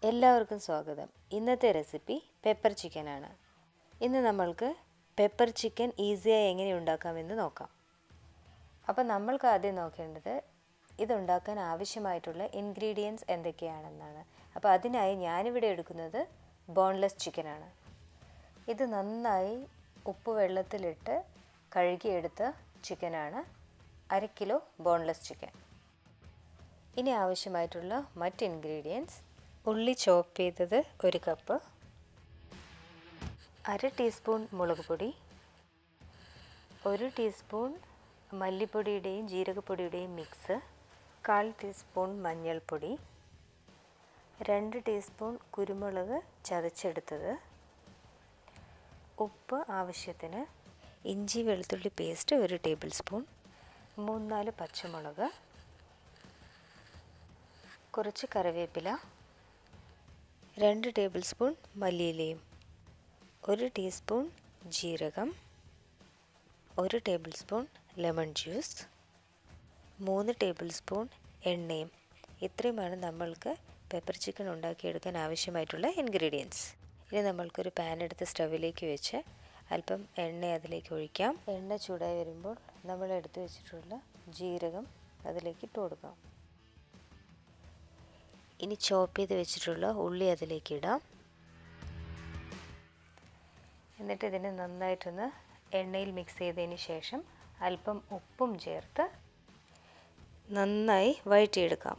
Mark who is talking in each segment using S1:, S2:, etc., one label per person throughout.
S1: എല്ലാവർക്കും സ്വാഗതം ഇന്നത്തെ റെസിപ്പി പെപ്പർ ചിക്കനാണ് ഇന്ന് നമ്മൾക്ക് പെപ്പർ ചിക്കൻ ഈസിയായി എങ്ങനെ ഉണ്ടാക്കാമെന്ന് നോക്കാം അപ്പോൾ നമ്മൾക്ക് ആദ്യം നോക്കേണ്ടത് ഇതുണ്ടാക്കാൻ ആവശ്യമായിട്ടുള്ള ഇൻഗ്രീഡിയൻസ് എന്തൊക്കെയാണെന്നാണ് അപ്പോൾ അതിനായി ഞാനിവിടെ എടുക്കുന്നത് ബോൺലെസ് ചിക്കനാണ് ഇത് നന്നായി ഉപ്പ് വെള്ളത്തിലിട്ട് കഴുകിയെടുത്ത ചിക്കനാണ് അര കിലോ ബോൺലെസ് ചിക്കൻ ഇനി ആവശ്യമായിട്ടുള്ള മറ്റ് ഇൻഗ്രീഡിയൻസ് ഉള്ളി ചോപ്പ് ചെയ്തത് ഒരു കപ്പ് അര ടീസ്പൂൺ മുളക് പൊടി ഒരു ടീസ്പൂൺ മല്ലിപ്പൊടിയുടെയും ജീരകപ്പൊടിയുടെയും മിക്സ് കാൽ ടീസ്പൂൺ മഞ്ഞൾപ്പൊടി രണ്ട് ടീസ്പൂൺ കുരുമുളക് ചതച്ചെടുത്തത് ഉപ്പ് ആവശ്യത്തിന് ഇഞ്ചി വെളുത്തുള്ളി പേസ്റ്റ് ഒരു ടേബിൾ സ്പൂൺ മൂന്നാല് പച്ചമുളക് കുറച്ച് കറിവേപ്പില രണ്ട് ടേബിൾ സ്പൂൺ മല്ലിയിലയും ഒരു ടീസ്പൂൺ ജീരകം ഒരു ടേബിൾ സ്പൂൺ ലെമൺ ജ്യൂസ് മൂന്ന് ടേബിൾ സ്പൂൺ എണ്ണയും ഇത്രയുമാണ് നമ്മൾക്ക് പെപ്പർ ചിക്കൻ ഉണ്ടാക്കിയെടുക്കാൻ ആവശ്യമായിട്ടുള്ള ഇൻഗ്രീഡിയൻസ് ഇനി നമ്മൾക്കൊരു പാൻ എടുത്ത് സ്റ്റവിലേക്ക് വെച്ച് അല്പം എണ്ണ അതിലേക്ക് ഒഴിക്കാം എണ്ണ ചൂടായി വരുമ്പോൾ നമ്മൾ എടുത്തു വെച്ചിട്ടുള്ള ജീരകം അതിലേക്ക് ഇട്ട് കൊടുക്കാം ഇനി ചോപ്പ് ചെയ്ത് വെച്ചിട്ടുള്ള ഉള്ളി അതിലേക്ക് ഇടാം എന്നിട്ട് ഇതിനെ നന്നായിട്ടൊന്ന് എണ്ണയിൽ മിക്സ് ചെയ്തതിന് ശേഷം അല്പം ഉപ്പും ചേർത്ത് നന്നായി വഴറ്റിയെടുക്കാം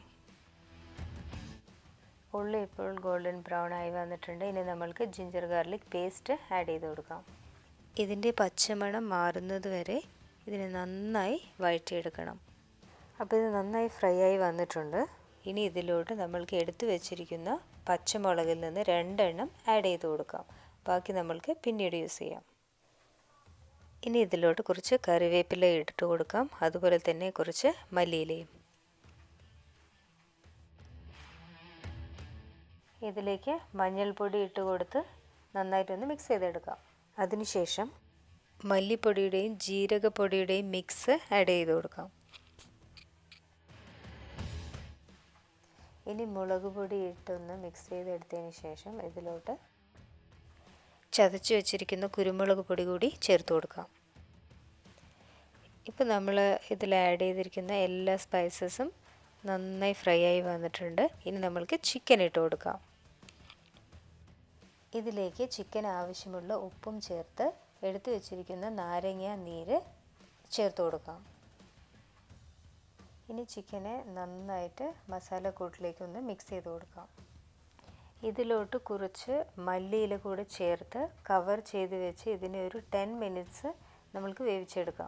S1: ഉള്ളി ഇപ്പോൾ ഗോൾഡൻ ബ്രൗൺ ആയി വന്നിട്ടുണ്ട് ഇനി നമ്മൾക്ക് ജിഞ്ചർ ഗാർലിക് പേസ്റ്റ് ആഡ് ചെയ്ത് കൊടുക്കാം ഇതിൻ്റെ പച്ചമണം മാറുന്നത് വരെ ഇതിനെ നന്നായി വഴറ്റിയെടുക്കണം അപ്പോൾ ഇത് നന്നായി ഫ്രൈ ആയി വന്നിട്ടുണ്ട് ഇനി ഇതിലോട്ട് നമ്മൾക്ക് എടുത്തു വെച്ചിരിക്കുന്ന പച്ചമുളകിൽ നിന്ന് രണ്ടെണ്ണം ആഡ് ചെയ്ത് കൊടുക്കാം ബാക്കി നമ്മൾക്ക് പിന്നീട് യൂസ് ചെയ്യാം ഇനി ഇതിലോട്ട് കുറച്ച് കറിവേപ്പില ഇട്ടിട്ട് കൊടുക്കാം അതുപോലെ തന്നെ കുറച്ച് മല്ലിയിലയും ഇതിലേക്ക് മഞ്ഞൾപ്പൊടി ഇട്ട് കൊടുത്ത് നന്നായിട്ടൊന്ന് മിക്സ് ചെയ്തെടുക്കാം അതിനുശേഷം മല്ലിപ്പൊടിയുടെയും ജീരകപ്പൊടിയുടെയും മിക്സ് ആഡ് ചെയ്ത് കൊടുക്കാം ഇനി മുളക് പൊടി ഇട്ടൊന്ന് മിക്സ് ചെയ്തെടുത്തതിന് ശേഷം ഇതിലോട്ട് ചതച്ച് വെച്ചിരിക്കുന്ന കുരുമുളക് പൊടി കൂടി ചേർത്ത് കൊടുക്കാം ഇപ്പം നമ്മൾ ഇതിൽ ആഡ് ചെയ്തിരിക്കുന്ന എല്ലാ സ്പൈസസും നന്നായി ഫ്രൈ ആയി വന്നിട്ടുണ്ട് ഇനി നമ്മൾക്ക് ചിക്കൻ ഇട്ട് കൊടുക്കാം ഇതിലേക്ക് ചിക്കൻ ആവശ്യമുള്ള ഉപ്പും ചേർത്ത് എടുത്തു വെച്ചിരിക്കുന്ന നാരങ്ങ നീര് ചേർത്ത് കൊടുക്കാം ഇനി ചിക്കനെ നന്നായിട്ട് മസാലക്കൂട്ടിലേക്ക് ഒന്ന് മിക്സ് ചെയ്ത് കൊടുക്കാം ഇതിലോട്ട് കുറച്ച് മല്ലിയില കൂടെ ചേർത്ത് കവർ ചെയ്ത് വെച്ച് ഇതിനെ ഒരു ടെൻ മിനിറ്റ്സ് നമ്മൾക്ക് വേവിച്ചെടുക്കാം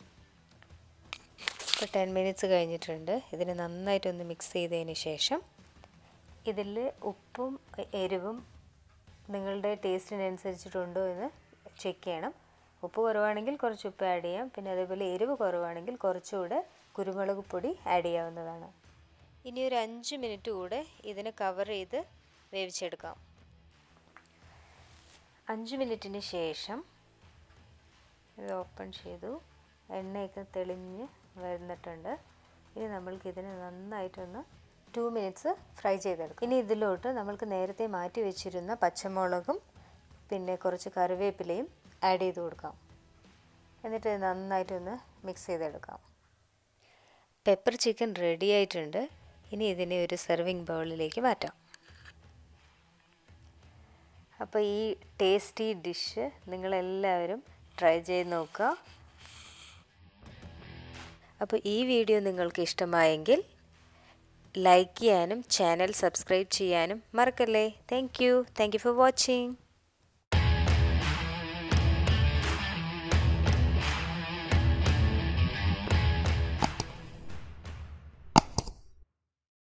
S1: ഇപ്പോൾ ടെൻ മിനിറ്റ്സ് കഴിഞ്ഞിട്ടുണ്ട് ഇതിനെ നന്നായിട്ടൊന്ന് മിക്സ് ചെയ്തതിന് ശേഷം ഇതിൽ ഉപ്പും എരിവും നിങ്ങളുടെ ടേസ്റ്റിനനുസരിച്ചിട്ടുണ്ടോ എന്ന് ചെക്ക് ചെയ്യണം ഉപ്പ് കുറവാണെങ്കിൽ കുറച്ച് ഉപ്പ് ആഡ് ചെയ്യാം പിന്നെ അതേപോലെ എരിവ് കുറവാണെങ്കിൽ കുറച്ചുകൂടെ കുരുമുളക് പൊടി ആഡ് ചെയ്യാവുന്നതാണ് ഇനി ഒരു അഞ്ച് മിനിറ്റ് കൂടെ ഇതിനെ കവർ ചെയ്ത് വേവിച്ചെടുക്കാം അഞ്ച് മിനിറ്റിന് ശേഷം ഇത് ഓപ്പൺ ചെയ്തു എണ്ണയൊക്കെ തെളിഞ്ഞ് വരുന്നിട്ടുണ്ട് ഇനി നമ്മൾക്ക് ഇതിനെ നന്നായിട്ടൊന്ന് ടു മിനിറ്റ്സ് ഫ്രൈ ചെയ്തെടുക്കും ഇനി ഇതിലോട്ട് നമ്മൾക്ക് നേരത്തെ മാറ്റി വെച്ചിരുന്ന പച്ചമുളകും പിന്നെ കുറച്ച് കറിവേപ്പിലയും ആഡ് ചെയ്ത് കൊടുക്കാം എന്നിട്ട് നന്നായിട്ടൊന്ന് മിക്സ് ചെയ്തെടുക്കാം പെപ്പർ ചിക്കൻ റെഡി ആയിട്ടുണ്ട് ഇനി ഇതിനെ ഒരു സെർവിങ് ബൗളിലേക്ക് മാറ്റാം അപ്പോൾ ഈ ടേസ്റ്റി ഡിഷ് നിങ്ങളെല്ലാവരും ട്രൈ ചെയ്ത് നോക്കുക അപ്പോൾ ഈ വീഡിയോ നിങ്ങൾക്ക് ഇഷ്ടമായെങ്കിൽ ലൈക്ക് ചെയ്യാനും ചാനൽ സബ്സ്ക്രൈബ് ചെയ്യാനും മറക്കല്ലേ thank you thank you for watching